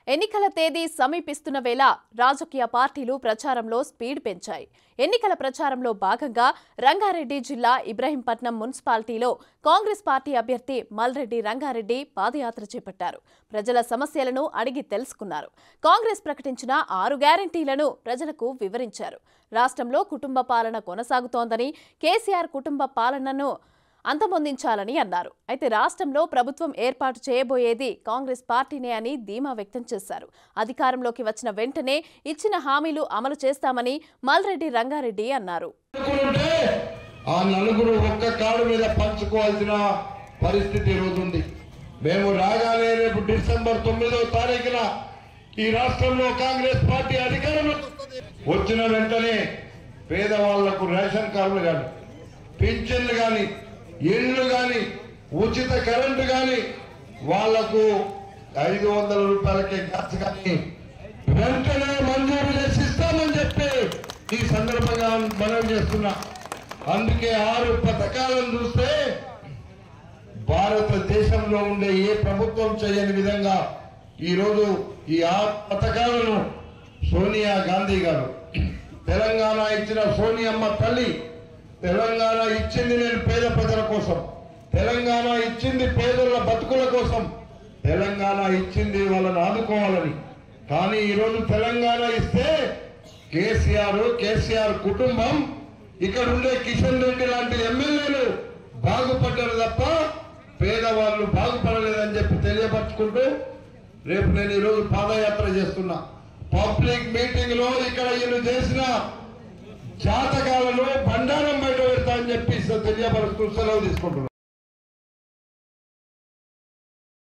ఎన్నికల తేదీ సమీపిస్తున్న వేళ రాజకీయ పార్టీలు ప్రచారంలో స్పీడ్ పెంచాయి ఎన్నికల ప్రచారంలో భాగంగా రంగారెడ్డి జిల్లా ఇబ్రహీంపట్నం మున్సిపాలిటీలో కాంగ్రెస్ పార్టీ అభ్యర్థి మల్రెడ్డి రంగారెడ్డి పాదయాత్ర చేపట్టారు ప్రజల సమస్యలను అడిగి తెలుసుకున్నారు కాంగ్రెస్ ప్రకటించిన ఆరు గ్యారంటీలను ప్రజలకు వివరించారు రాష్ట్రంలో కుటుంబ పాలన కొనసాగుతోందని కేసీఆర్ కుటుంబ పాలనను అంతమొందించాలని అన్నారు అయితే రాష్ట్రంలో ప్రభుత్వం ఏర్పాటు చేయబోయేది కాంగ్రెస్ పార్టీనే అని ధీమా వ్యక్తం చేశారు అధికారంలోకి వచ్చిన వెంటనే ఇచ్చిన హామీలు అమలు చేస్తామని మల్రెడ్డి రంగారెడ్డి అన్నారు అనుకుంటే ఆ నలుగురు ఒక్క కాడు మీద పంచుకోవాల్సిన పరిస్థితి ఈరోజు ఉంది మేము రాగానే రేపు డిసెంబర్ తొమ్మిదవ తారీఖున ఈ రాష్ట్రంలో కాంగ్రెస్ పార్టీ అధికారంలో వచ్చిన వెంటనే పేదవాళ్లకు రేషన్ కార్డులు కానీ పింఛన్లు కానీ ఇళ్ళు కానీ ఉచిత కరెంటు కానీ వాళ్లకు ఐదు వందల రూపాయలకే గ్యాస్ కానీ వెంటనే మంజూరు చేసి ఇస్తామని చెప్పి ఈ సందర్భంగా మనం చేస్తున్నా అందుకే ఆరు పథకాలను చూస్తే భారతదేశంలో ఉండే ఏ ప్రభుత్వం చేయని విధంగా ఈరోజు ఈ ఆరు పథకాలను సోనియా గాంధీ గారు తెలంగాణ ఇచ్చిన సోనియమ్మ తల్లి తెలంగాణ ఇచ్చింది నేను పేద ప్రజల కోసం తెలంగాణ ఇచ్చింది పేదల బతుకుల కోసం తెలంగాణ ఇచ్చింది వాళ్ళని ఆదుకోవాలని కానీ ఈరోజు తెలంగాణ ఇస్తే కేసీఆర్ కేసీఆర్ కుటుంబం ఇక్కడ ఉండే కిషన్ రెడ్డి లాంటి ఎమ్మెల్యేలు బాగుపడ్డారు తప్ప పేదవాళ్ళు బాగుపడలేదని చెప్పి తెలియపరచుకుంటూ రేపు నేను ఈరోజు పాదయాత్ర చేస్తున్నా పబ్లిక్ మీటింగ్ లో ఇక్కడ ఈయన చేసిన జాతకాలను బండారం బయట పెడతా అని చెప్పి తెలియపరుస్తూ సెలవు తీసుకుంటున్నాను